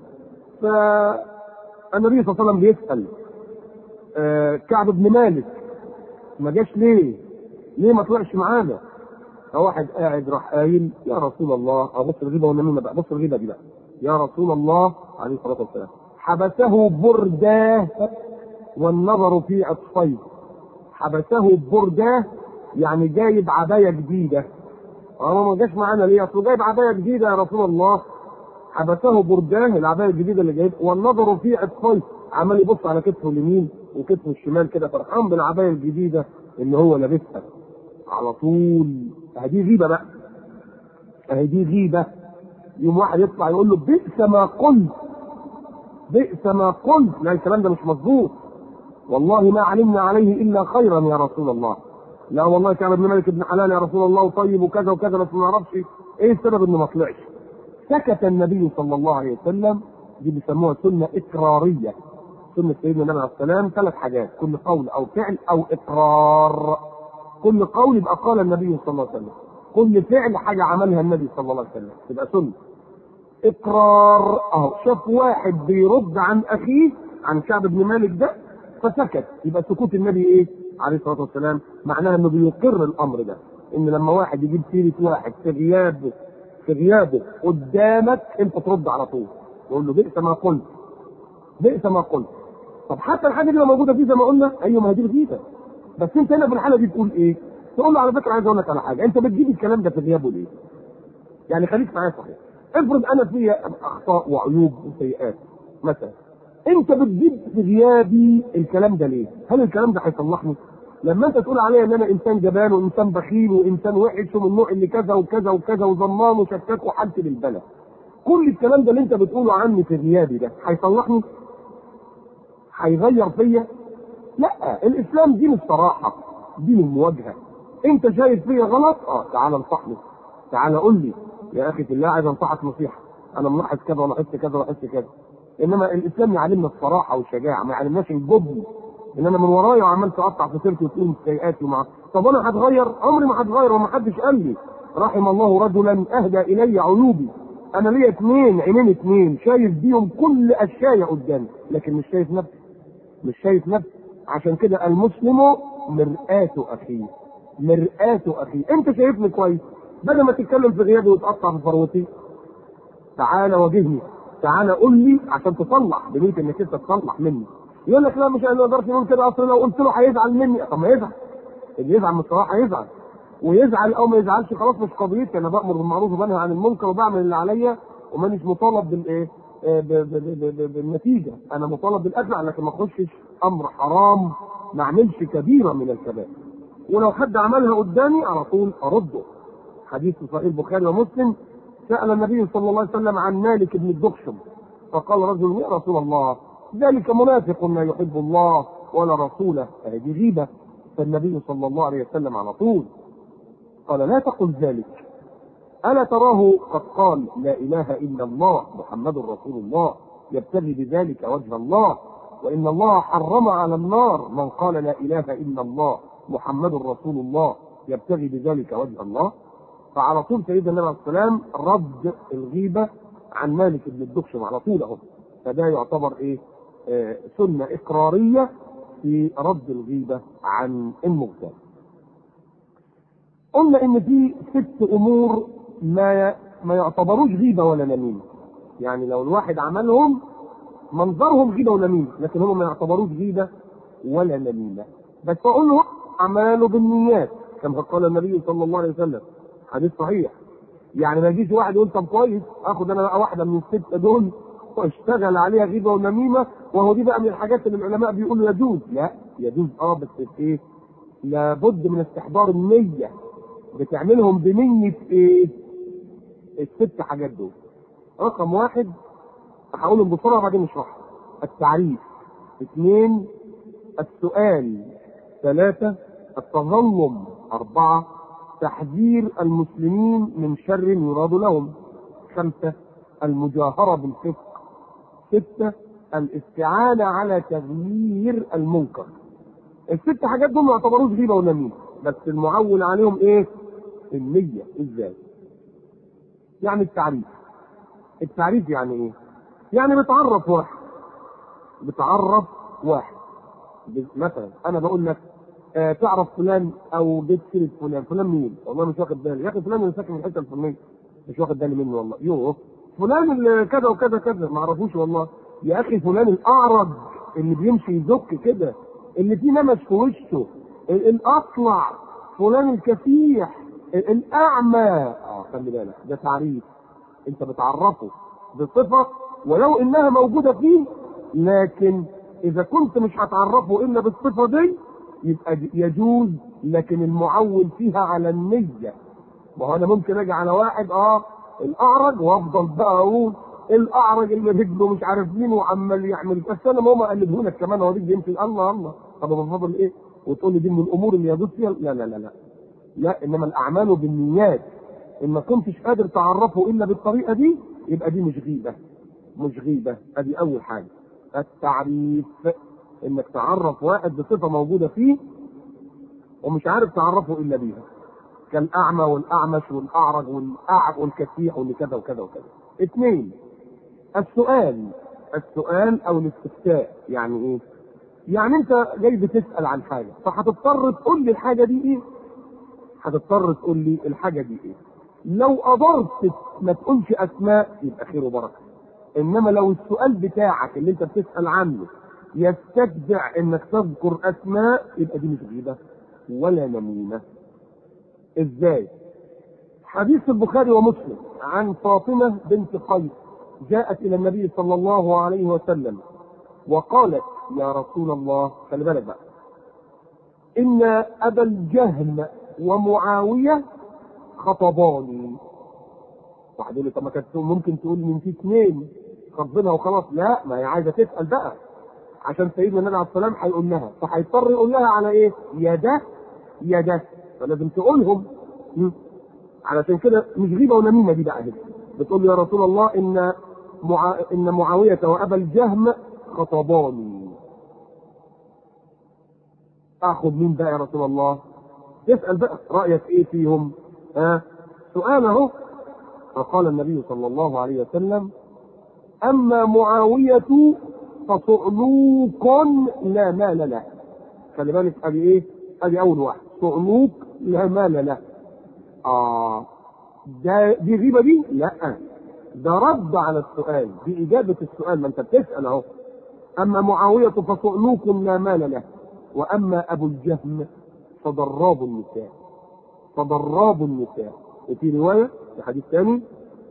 فالنبي صلى الله عليه وسلم بيسال آه، كعب بن مالك ما جاش ليه؟ ليه ما طلعش معانا؟ فواحد قاعد راح قايل يا رسول الله ابص الغيبه والنميمه بقى بص الغيبه دي بقى يا رسول الله عليه الصلاه والسلام حبسه برداه والنظر في عطفيه حبسه برداه يعني جايب عبايه جديده اه ما جاش معانا ليه؟ اصله جايب عبايه جديده يا رسول الله حبسه برداه العبايه الجديده اللي جايب والنظر في عطفيه عمال يبص على كتفه اليمين وكتفه الشمال كده فرحان بالعبايه الجديده اللي هو لابسها على طول هدي غيبه بقى اهي دي غيبه يوم واحد يطلع يقول له بئس ما قلت بئس ما قلت لا الكلام ده مش مظبوط والله ما علمنا عليه الا خيرا يا رسول الله لا والله كان ابن مالك بن حلال يا رسول الله وطيب وكذا وكذا بس ما نعرفش ايه السبب انه ما طلعش سكت النبي صلى الله عليه وسلم دي بيسموها سنه اقراريه سنه سيدنا النبي عليه السلام ثلاث حاجات كل قول او فعل او اقرار كل قول يبقى قال النبي صلى الله عليه وسلم كل فعل حاجه عملها النبي صلى الله عليه وسلم تبقى سنه اقرار اهو شاف واحد بيرد عن اخيه عن كعب بن مالك ده فسكت يبقى سكوت النبي ايه عليه الصلاه والسلام معناها انه بيقر الامر ده ان لما واحد يجيب سيره واحد في غيابه في غيابه قدامك انت ترد على طول تقول له بئس ما قلت بئس ما قلت طب حتى الحاجه دي لو موجوده فيه زي ما قلنا ايوه ما هي دي الغيبه بس انت هنا في الحاله دي تقول ايه؟ تقول له على فكره عايز اقول لك على حاجه انت بتجيب الكلام ده في غيابه ليه؟ يعني خليك معايا صحيح افرض انا في اخطاء وعيوب وسيئات مثلا انت بتجيب في غيابي الكلام ده ليه؟ هل الكلام ده هيصلحني؟ لما انت تقول عليا ان انا انسان جبان وانسان بخيل وانسان وحش ومن النوع اللي كذا وكذا وكذا وظنان وشكاك وحالتي بالبلد كل الكلام ده اللي انت بتقوله عني في غيابي ده هيصلحني؟ هيغير فيا؟ لا الاسلام دين الصراحه دين المواجهه انت شايف فيا غلط اه تعالى انصحني تعالى قول لي يا اخي في الله عايز انصحك نصيحه انا ملاحظ كذا ولاحظت كذا ولاحظت كذا انما الاسلام يعلمنا الصراحه والشجاعه ما يعلمناش الجبن ان انا من ورايا وعمال تقطع في سيرتي وتقول سيئاتي ومع طب انا هتغير عمري ما هتغير وما حدش قال لي رحم الله رجلا اهدى الي عيوبي انا ليا اثنين عينين اثنين شايف بيهم كل اشياء قدامي لكن مش شايف نفسي مش شايف نفسي عشان كده المسلم مرآة اخيه مرآة اخيه انت شايفني كويس بدل ما تتكلم في غيابي وتقطع في فروتي تعالى واجهني تعالى قول لي عشان تصلح بنية انك انت تصلح مني يقول لك لا مش انا ما اقدرش نقول كده اصل لو قلت له هيزعل مني طب ما يزعل اللي يزعل من الصراحه يزعل ويزعل او ما يزعلش خلاص مش قضيتي انا بامر بالمعروف وبنهى عن المنكر وبعمل اللي عليا ومانيش مطالب بالايه آه، ب- ب- ب- ب- بالنتيجه انا مطالب بالاجر لكن ما اخشش امر حرام ما اعملش كبيره من الكبائر ولو حد عملها قدامي على طول ارده حديث في صحيح البخاري ومسلم سال النبي صلى الله عليه وسلم عن مالك بن الدخشم فقال رجل يا رسول الله ذلك منافق لا يحب الله ولا رسوله هذه غيبه فالنبي صلى الله عليه وسلم على طول قال لا تقل ذلك ألا تراه قد قال لا إله إلا الله محمد رسول الله يبتغي بذلك وجه الله وإن الله حرم على النار من قال لا إله إلا الله محمد رسول الله يبتغي بذلك وجه الله فعلى طول سيدنا النبي عليه السلام رد الغيبة عن مالك بن الدخشم على طول أهو فده يعتبر إيه آه سنة إقرارية في رد الغيبة عن المغتاب قلنا ان في ست امور ما ما يعتبروش غيبه ولا نميمه يعني لو الواحد عملهم منظرهم غيبه ونميمه لكن هم ما يعتبروش غيبه ولا نميمه بس اقول له اعماله بالنيات كما قال النبي صلى الله عليه وسلم حديث صحيح يعني ما يجيش واحد يقول طب كويس اخد انا بقى واحده من السته دول واشتغل عليها غيبه ونميمه وهو دي بقى من الحاجات اللي العلماء بيقولوا يجوز لا يجوز اه بس في ايه لابد من استحضار النيه بتعملهم بنية ايه؟ الست حاجات دول. رقم واحد هقولهم بسرعة بعدين نشرحها. التعريف. اثنين السؤال. ثلاثة التظلم. أربعة تحذير المسلمين من شر يراد لهم. خمسة المجاهرة بالفسق. ستة الاستعانة على تغيير المنكر. الست حاجات دول ما يعتبروش غيبة ونميمة. بس المعول عليهم ايه؟ النية ازاي؟ يعني التعريف. التعريف يعني ايه؟ يعني بتعرف واحد. بتعرف واحد. ب- مثلا انا بقول لك آه تعرف فلان او جيت سيره فلان، فلان مين؟ والله مش واخد بالي، يا اخي فلان اللي ساكن في الحته الفلانيه مش واخد بالي منه والله، يوه فلان اللي كذا وكذا كذا ما اعرفوش والله، يا اخي فلان الاعرج اللي بيمشي يزك كده اللي فيه نمش في وشه ال- الاطلع فلان الكفيح ال- الاعمى اه خلي بالك ده تعريف انت بتعرفه بصفه ولو انها موجوده فيه لكن اذا كنت مش هتعرفه الا بالصفه دي يبقى ج- يجوز لكن المعول فيها على النيه ما هو انا ممكن اجي على واحد اه الاعرج وافضل بقى اقول الاعرج اللي رجله مش عارف مين وعمال يعمل بس انا ماما اقلبه لك كمان اوريك بيمشي الله الله طب بفضل ايه وتقول لي دي من الامور اللي يجوز فيها لا لا لا لا لا انما الاعمال بالنيات ان ما كنتش قادر تعرفه الا بالطريقه دي يبقى دي مش غيبه مش غيبه ادي اول حاجه التعريف انك تعرف واحد بصفه موجوده فيه ومش عارف تعرفه الا بيها كالاعمى والاعمش والاعرج والاعب والكفيح واللي كذا وكذا وكذا اثنين السؤال السؤال او الاستفتاء يعني ايه يعني انت جاي بتسال عن حاجه فهتضطر تقول لي الحاجه دي ايه هتضطر تقول لي الحاجه دي ايه لو قدرت ما تقولش اسماء يبقى خير وبركه انما لو السؤال بتاعك اللي انت بتسال عنه يستدعي انك تذكر اسماء يبقى دي مش غيبه ولا نميمه ازاي حديث البخاري ومسلم عن فاطمه بنت قيس جاءت الى النبي صلى الله عليه وسلم وقالت يا رسول الله خلي بالك بقى ان ابا الجهم ومعاويه خطباني واحد يقول لي طب ما كانت ممكن تقول من في اثنين خطبنا وخلاص لا ما هي عايزه تسال بقى عشان سيدنا النبي عليه السلام هيقول لها فهيضطر يقول لها على ايه؟ يا ده يا ده فلازم تقولهم م? علشان كده مش غيبه ونميمه دي بقى هنا بتقول له يا رسول الله ان مع... ان معاويه وابا الجهم خطباني اخذ مين بقى يا رسول الله تسال بقى رايك ايه فيهم ها آه؟ سؤال اهو فقال النبي صلى الله عليه وسلم اما معاويه فصعلوك لا مال له خلي بالك ادي ايه ادي اول واحد صعلوك لا مال له اه ده دي غيبه دي لا ده رد على السؤال دي اجابه السؤال ما انت بتسال اهو اما معاويه فصعلوك لا مال له واما ابو الجهم فضراب النساء فضراب النساء وفي روايه في حديث ثاني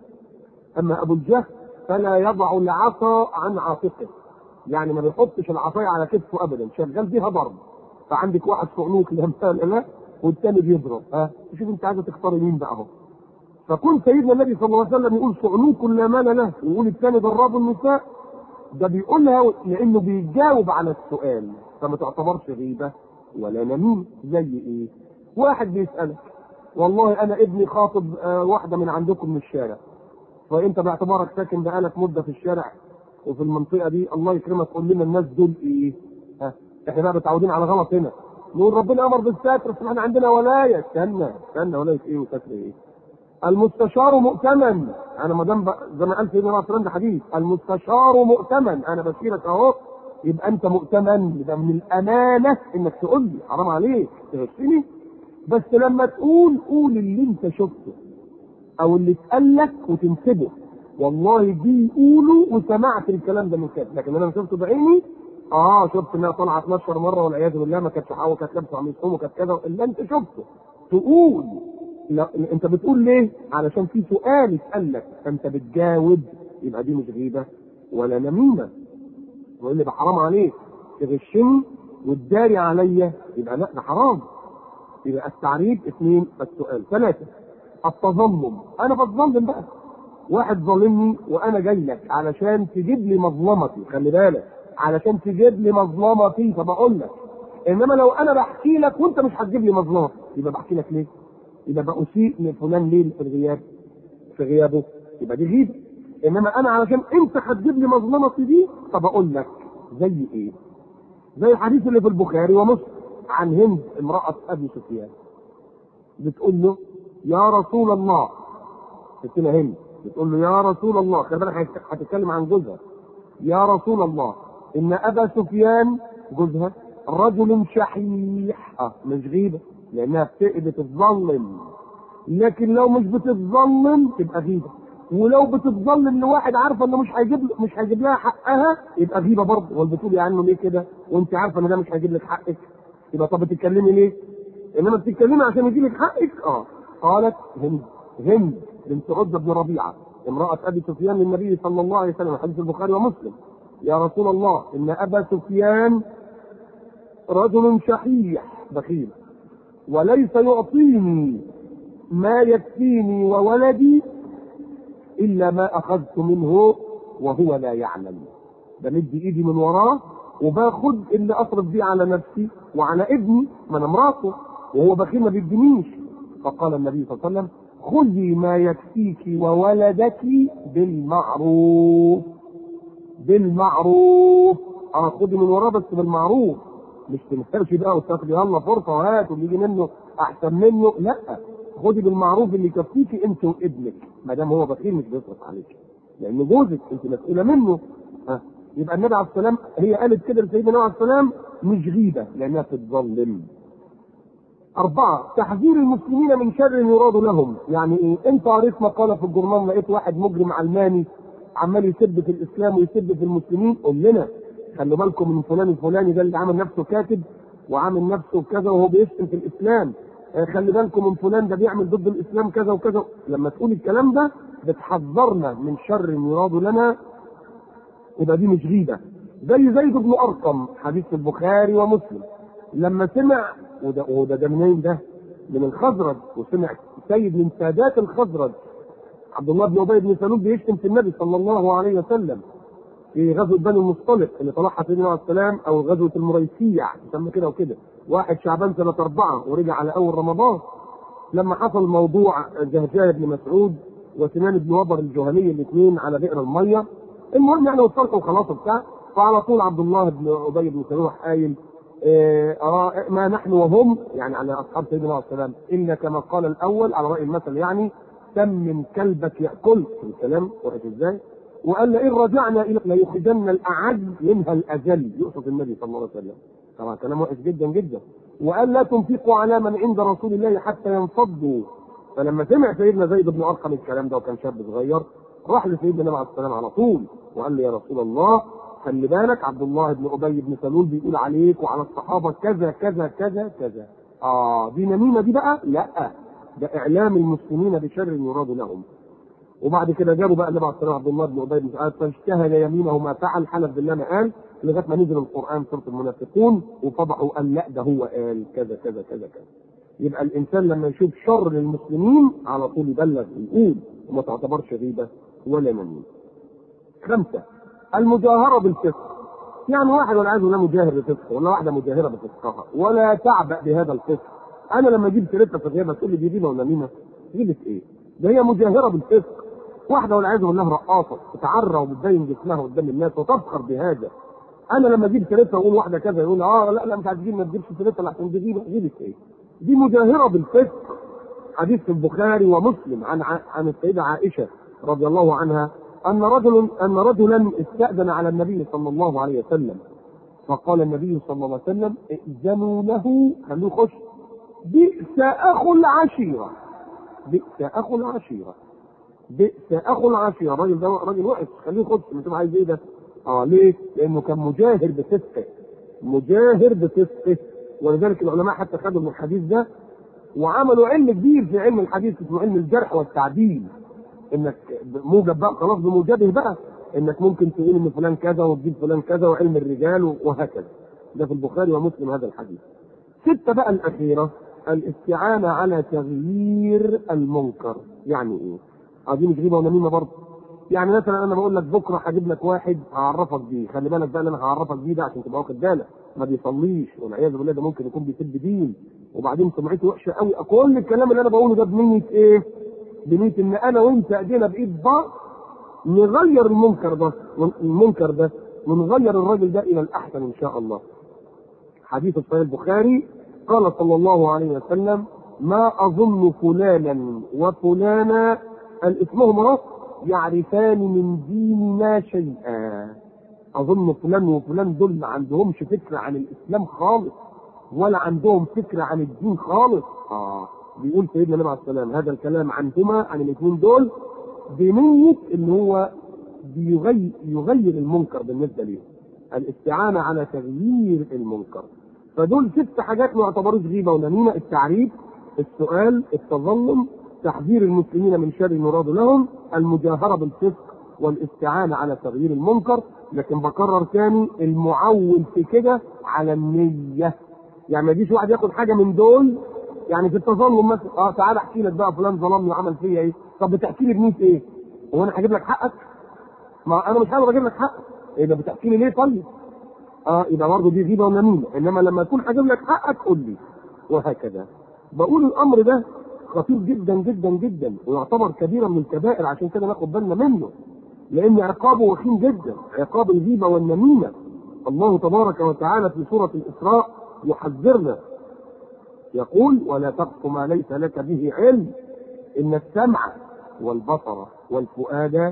اما ابو الجهم فلا يضع العصا عن عاتقه يعني ما بيحطش العصايه على كتفه ابدا شغال بيها ضرب فعندك واحد صعلوك لا مال له والتاني بيضرب ها شوف انت عايزه تختاري مين بقى اهو فكون سيدنا النبي صلى الله عليه وسلم يقول صعلوك لا مال له ويقول الثاني ضراب النساء ده بيقولها لانه بيجاوب على السؤال فما تعتبرش غيبه ولا نميم زي ايه؟ واحد بيسالك والله انا ابني خاطب آه واحده من عندكم من الشارع فانت باعتبارك ساكن بقالك مده في الشارع وفي المنطقه دي الله يكرمك قول لنا الناس دول ايه؟ ها احنا بقى متعودين على غلط هنا نقول ربنا امر بالستر بس احنا عندنا ولايه استنى استنى ولايه ايه وستر ايه؟ المستشار مؤتمن انا ما دام زي ما قال سيدنا الرسول ده حديث المستشار مؤتمن انا بشيرك اهو يبقى انت مؤتمن يبقى من الامانه انك تقول لي حرام عليك تغشني بس لما تقول قول اللي انت شفته او اللي اتقال لك وتنسبه والله دي يقولوا وسمعت الكلام ده من كده لكن انا شفته بعيني اه شفت انها طالعه 12 مره والعياذ بالله ما كانتش حاوه كانت لابسه قميص وكانت كذا الا انت شفته تقول لا انت بتقول ليه؟ علشان في سؤال اتقال لك فانت بتجاوب يبقى دي مش غيبه ولا نميمه يقول لي ده حرام عليك تغشني وتداري عليا يبقى لا ده حرام يبقى التعريف اثنين السؤال ثلاثه التظلم انا بتظلم بقى واحد ظالمني وانا جاي لك علشان تجيب لي مظلمتي خلي بالك علشان تجيب لي مظلمتي فبقول لك انما لو انا بحكي لك وانت مش هتجيب لي مظلمه يبقى بحكي لك ليه؟ يبقى بأسيء لفلان ليه في الغياب في غيابه يبقى دي غيبة انما انا علشان انت هتجيب لي مظلمتي دي طب اقول لك زي ايه؟ زي الحديث اللي في البخاري ومسلم عن هند امرأة ابي سفيان بتقول له يا رسول الله ستنا هند بتقول له يا رسول الله خلي بالك هتتكلم عن جوزها يا رسول الله ان ابا سفيان جوزها رجل شحيح اه مش غيبه لانها بتتظلم لكن لو مش بتتظلم تبقى غيبه ولو بتتظلم لواحد عارفه انه مش هيجيب مش هيجيب لها حقها يبقى غيبه برضه ولا بتقولي عنه ليه كده وانت عارفه ان ده مش هيجيب لك حقك يبقى طب بتتكلمي ليه؟ انما بتتكلمي عشان يجيب لك حقك اه قالت هند هند بنت عتبه بن ربيعه امراه ابي سفيان للنبي صلى الله عليه وسلم حديث البخاري ومسلم يا رسول الله ان ابا سفيان رجل شحيح بخيل وليس يعطيني ما يكفيني وولدي الا ما اخذت منه وهو لا يعلم بمد ايدي من وراه وباخد اللي اصرف بيه على نفسي وعلى ابني ما انا مراته وهو بخيل ما بيدينيش فقال النبي صلى الله عليه وسلم خذي ما يكفيك وولدك بالمعروف بالمعروف اه خدي من وراه بس بالمعروف مش تنفرش بقى وتاخدي يلا فرصه وهات واللي يجي منه احسن منه لا خدي بالمعروف اللي يكفيكي انت وابنك ما دام هو بخيل مش بيصرف عليك لان جوزك انت مسؤوله منه ها يبقى النبي عليه السلام هي قالت كده لسيدنا النبي عليه السلام مش غيبه لانها بتتظلم أربعة تحذير المسلمين من شر يراد لهم، يعني إيه؟ أنت قريت مقالة في الجورنال لقيت واحد مجرم علماني عمال يسب في الإسلام ويسب في المسلمين، قول لنا خلوا بالكم من فلان الفلاني ده اللي عامل نفسه كاتب وعامل نفسه كذا وهو بيشتم في الاسلام آه خلي بالكم من فلان ده بيعمل ضد الاسلام كذا وكذا لما تقول الكلام ده بتحذرنا من شر يراد لنا يبقى دي مش غيبه زي زيد بن ارقم حديث البخاري ومسلم لما سمع وده وده ده منين ده؟ من الخزرج وسمع سيد من سادات الخزرج عبد الله بن ابي بن سلول بيشتم في النبي صلى الله عليه وسلم في غزوه بني المصطلق اللي طلعها سيدنا عليه السلام او غزوه المريسيع تسمى كده وكده واحد شعبان سنه اربعه ورجع على اول رمضان لما حصل موضوع جهجاه بن مسعود وسنان بن وبر الجهني الاثنين على بئر الميه المهم يعني وصلوا وخلاص وبتاع فعلى طول عبد الله بن ابي بن سلول راح قايل آه ما نحن وهم يعني على اصحاب سيدنا عليه السلام الا كما قال الاول على راي المثل يعني سم من كلبك ياكل الكلام واحد ازاي وقال لئن رجعنا الى ليخرجن الاعز منها الاجل يقصد النبي صلى الله عليه وسلم طبعا كلام وحش جدا جدا وقال لا تنفقوا على من عند رسول الله حتى ينفضوا فلما سمع سيدنا زيد بن ارقم الكلام ده وكان شاب صغير راح لسيدنا النبي عليه السلام على طول وقال له يا رسول الله خلي بالك عبد الله بن ابي بن سلول بيقول عليك وعلى الصحابه كذا كذا كذا كذا اه دي نميمه دي بقى لا ده اعلام المسلمين بشر يراد لهم وبعد كده جابوا بقى النبي عليه الصلاه عبد الله بن ابي بن سلول فاجتهد يمينه ما فعل حلف بالله ما قال لغايه ما نزل القران سوره المنافقون وفضحوا قال لا ده هو قال كذا كذا كذا كذا يبقى الانسان لما يشوف شر للمسلمين على طول يبلغ ويقول وما تعتبرش غيبه ولا نميمه. خمسه المجاهره بالفسق يعني واحد والعياذ بالله مجاهر بفسقه ولا واحده مجاهره بفسقها ولا تعبأ بهذا الفسق انا لما اجيب سيرتها في غيبه تقول لي دي غيبه ولا نميمه؟ غيبه ايه؟ ده هي مجاهره بالفسق واحده والعياذ بالله رقاصه تتعرى وبتبين جسمها قدام الناس وتفخر بهذا انا لما اجيب سيرتها واقول واحده كذا يقول اه لا لا مش عايزين ما تجيبش سيرتها عشان دي غيبه غيبه ايه؟ دي مجاهره بالفسق حديث في البخاري ومسلم عن عن السيده عائشه رضي الله عنها ان رجل ان رجلا استاذن على النبي صلى الله عليه وسلم فقال النبي صلى الله عليه وسلم ائذنوا له خلوه يخش بئس اخو العشيره بئس اخو العشيره بئس اخو العشيره الراجل ده راجل وحش خليه يخش انت عايز ايه ده؟ اه ليه؟ لانه كان مجاهر بفسقه مجاهر بفسقه ولذلك العلماء حتى خدوا من الحديث ده وعملوا علم كبير في علم الحديث اسمه علم الجرح والتعديل انك موجب بقى خلاص بموجبه بقى انك ممكن تقول ان فلان كذا وتجيب فلان كذا وعلم الرجال وهكذا ده في البخاري ومسلم هذا الحديث ستة بقى الأخيرة الاستعانة على تغيير المنكر يعني ايه؟ عايزين غيبة ونميمة برضه يعني مثلا انا بقول لك بكره هجيب لك واحد هعرفك بيه خلي بالك بقى اللي انا هعرفك بيه ده عشان تبقى واخد بالك ما بيصليش والعياذ بالله ده ممكن يكون بيسب دين وبعدين سمعته وحشه قوي كل الكلام اللي انا بقوله ده بنيه ايه؟ بنيه ان انا وانت ايدينا بايد بعض نغير المنكر ده المنكر ده ونغير الراجل ده الى الاحسن ان شاء الله. حديث صحيح البخاري قال صلى الله عليه وسلم ما اظن فلانا وفلانا الاسمهم اهو يعرفان من ديننا شيئا اظن فلان وفلان دول ما عندهمش فكره عن الاسلام خالص ولا عندهم فكره عن الدين خالص اه بيقول سيدنا النبي عليه السلام هذا الكلام عنهما عن الاثنين دول بنيه ان هو بيغير يغير المنكر بالنسبه ليهم الاستعانه على تغيير المنكر فدول ست حاجات ما يعتبروش غيبه ونميمه التعريف السؤال التظلم تحذير المسلمين من شر يراد لهم المجاهره بالفسق والاستعانه على تغيير المنكر لكن بكرر تاني المعول في كده على النيه يعني ما يجيش واحد ياخد حاجه من دول يعني في التظلم مثلا اه تعالى احكي لك بقى فلان ظلمني وعمل فيا ايه طب بتحكي لي بنيه ايه هو انا هجيب لك حقك ما انا مش حابب اجيب لك حقك ايه ده بتحكي لي ليه طيب اه يبقى برضه دي غيبه ونميمه انما لما اكون هجيب لك حقك قول لي وهكذا بقول الامر ده خطير جدا جدا جدا ويعتبر كبيرا من الكبائر عشان كده ناخد بالنا منه لان عقابه وخيم جدا عقاب الغيبه والنميمه الله تبارك وتعالى في سوره الاسراء يحذرنا يقول ولا تقف ما ليس لك به علم ان السمع والبصر والفؤاد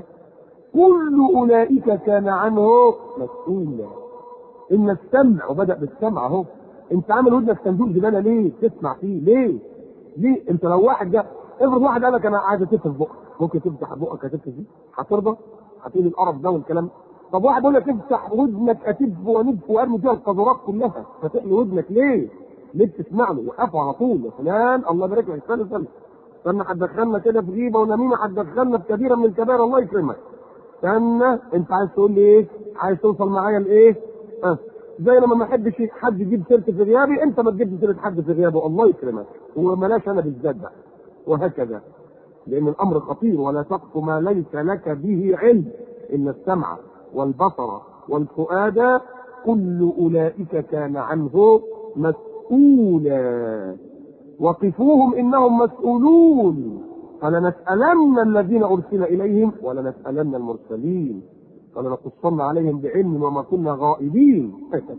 كل اولئك كان عنه مسؤولا ان السمع وبدا بالسمع اهو انت عامل ودنك صندوق زباله ليه؟ تسمع فيه ليه؟ ليه؟ انت لو واحد جه افرض واحد قال لك انا عايز اتف بقك ممكن تفتح بقك هتف فيه؟ هترضى؟ هتقول القرف ده والكلام طب واحد يقول لك افتح ودنك اتف وندف وارمي فيها القذورات كلها فتحلي ودنك ليه؟ ليه بتسمع له؟ وقفوا على طول يا فلان الله يبارك لك استنى استنى استنى هتدخلنا كده في غيبه ونميمه هتدخلنا في كبيره من الكبائر الله يكرمك استنى انت عايز تقول لي ايه؟ عايز توصل معايا لايه؟ اه زي لما ما احبش حد يجيب سيرتي في غيابي انت ما تجيبش سيره حد في غيابه الله يكرمك وملاش انا بالذات بقى وهكذا لان الامر خطير ولا تقف ما ليس لك به علم ان السمع والبصر والفؤاد كل أولئك كان عنه مسؤولا وقفوهم إنهم مسؤولون فلنسألن الذين أرسل إليهم ولنسألن المرسلين ولنقصن عليهم بعلم وما كنا غائبين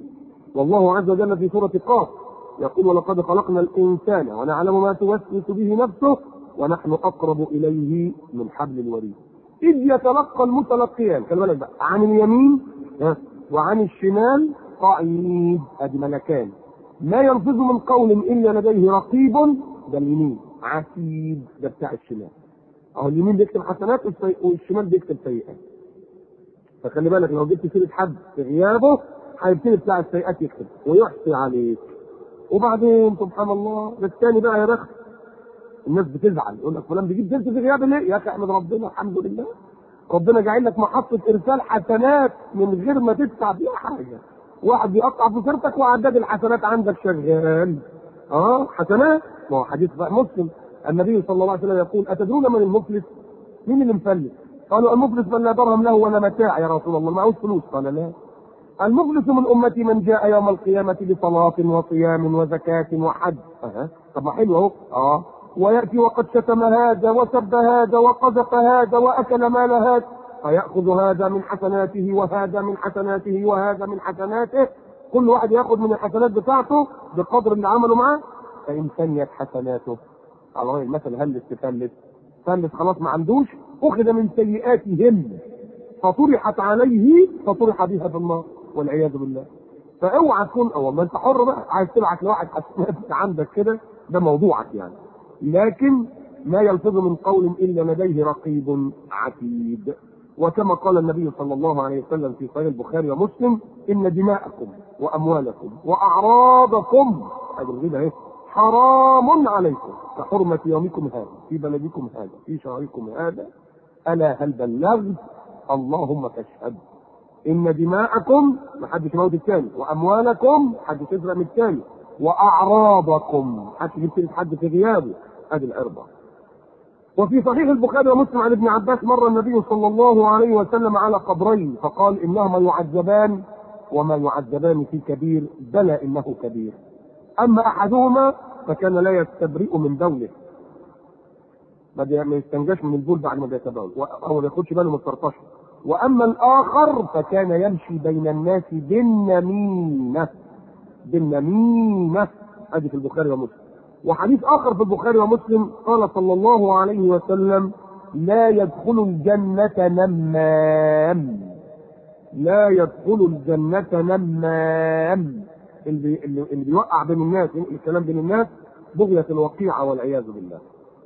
والله عز وجل في سورة قاف يقول ولقد خلقنا الإنسان ونعلم ما توسوس به نفسه ونحن أقرب إليه من حبل الوريد إذ يتلقى المتلقيان خلي بالك بقى عن اليمين ها، وعن الشمال قعيد أدي ملكان ما يلفظ من قول إلا لديه رقيب ده اليمين عتيد ده بتاع الشمال أهو اليمين بيكتب حسنات والسي- والشمال بيكتب سيئات فخلي بالك لو جبت سيرة حد في غيابه هيبتدي بتاع السيئات يكتب ويحصي عليك وبعدين سبحان الله ده الثاني بقى يا بخت الناس بتزعل يقول لك فلان بيجيب سيرتي في غيابي ليه؟ يا اخي احمد ربنا الحمد لله ربنا جاعل لك محطة إرسال حسنات من غير ما تدفع فيها حاجة واحد بيقطع في سيرتك وعداد الحسنات عندك شغال اه حسنات ما هو حديث بقى مسلم النبي صلى الله عليه وسلم يقول أتدرون من المفلس؟ مين اللي مفلس؟ قالوا المفلس من لا درهم له ولا متاع يا رسول الله معهوش فلوس قال لا المفلس من امتي من جاء يوم القيامه بصلاه وصيام وزكاه وحج أه. طب ما حلو اهو اه وياتي وقد شتم هذا وسب هذا وقذف هذا واكل مال هذا فياخذ هذا من حسناته وهذا من حسناته وهذا من حسناته كل واحد ياخذ من الحسنات بتاعته بقدر اللي عمله معاه فان ثنيت حسناته على غير المثل هلس تفلس فلس خلاص ما عندوش اخذ من سيئاتهم فطرحت عليه فطرح بها في النار والعياذ بالله فاوعى تكون او ما انت حر بقى عايز تبعت لواحد حسنات عندك كده ده موضوعك يعني لكن ما يلفظ من قول الا لديه رقيب عتيد وكما قال النبي صلى الله عليه وسلم في صحيح البخاري ومسلم ان دماءكم واموالكم واعراضكم هذه الغيبه اهي حرام عليكم كحرمة يومكم هذا في بلدكم هذا في شهركم هذا ألا هل بلغت اللهم فاشهد إن دماءكم ما حدش يموت الثاني وأموالكم حد يسرق من الثاني وأعراضكم حد يجيب سيرة حد في غيابه هذه العرضة وفي صحيح البخاري ومسلم عن ابن عباس مر النبي صلى الله عليه وسلم على قبرين فقال إنهما يعذبان وما يعذبان في كبير بلى إنه كبير أما أحدهما فكان لا يستبرئ من بوله ما بي- ما يستنجاش من البول بعد ما بيتبول و- او ما بياخدش باله من الطرطشه واما الاخر فكان يمشي بين الناس بالنميمه بالنميمه ادي في البخاري ومسلم وحديث اخر في البخاري ومسلم قال صلى الله عليه وسلم لا يدخل الجنة نمام لا يدخل الجنة نمام اللي, اللي, اللي بيوقع بين الناس ينقل الكلام بين الناس بغية الوقيعة والعياذ بالله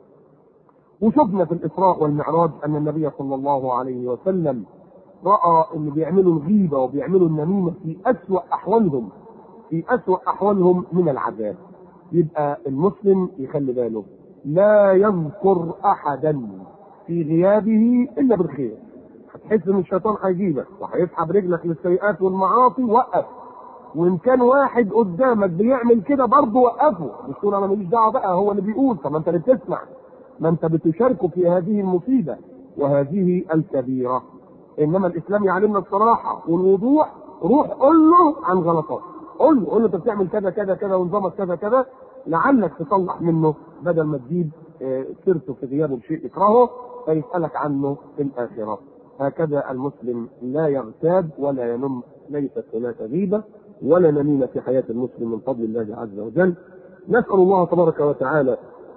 وشفنا في الإسراء والمعراج أن النبي صلى الله عليه وسلم رأى أن بيعملوا الغيبة وبيعملوا النميمة في أسوأ أحوالهم في أسوأ أحوالهم من العذاب يبقى المسلم يخلي باله لا يذكر أحدا في غيابه إلا بالخير هتحس ان الشيطان هيجيبك وهيسحب رجلك للسيئات والمعاصي وقف وان كان واحد قدامك بيعمل كده برضه وقفه مش تقول انا ماليش دعوه بقى هو اللي بيقول طب ما انت اللي بتسمع ما انت بتشاركه في هذه المصيبه وهذه الكبيره انما الاسلام يعلمنا الصراحه والوضوح روح قول له عن غلطات قول له قول له انت بتعمل كذا كذا كذا ونظامك كذا كذا لعلك تصلح منه بدل ما تجيب آه، سيرته في غيابه بشيء يكرهه فيسالك عنه في الاخره هكذا المسلم لا يغتاب ولا ينم ليست هناك غيبه ولا نميمه في حياه المسلم من فضل الله عز وجل نسال الله تبارك وتعالى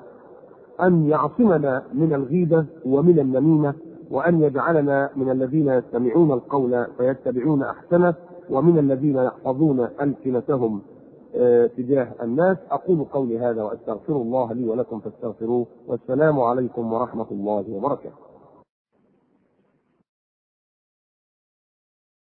أن يعصمنا من الغيبة ومن النميمة وأن يجعلنا من الذين يستمعون القول فيتبعون أحسنه ومن الذين يحفظون ألسنتهم آه، تجاه الناس أقول قولي هذا وأستغفر الله لي ولكم فاستغفروه والسلام عليكم ورحمة الله وبركاته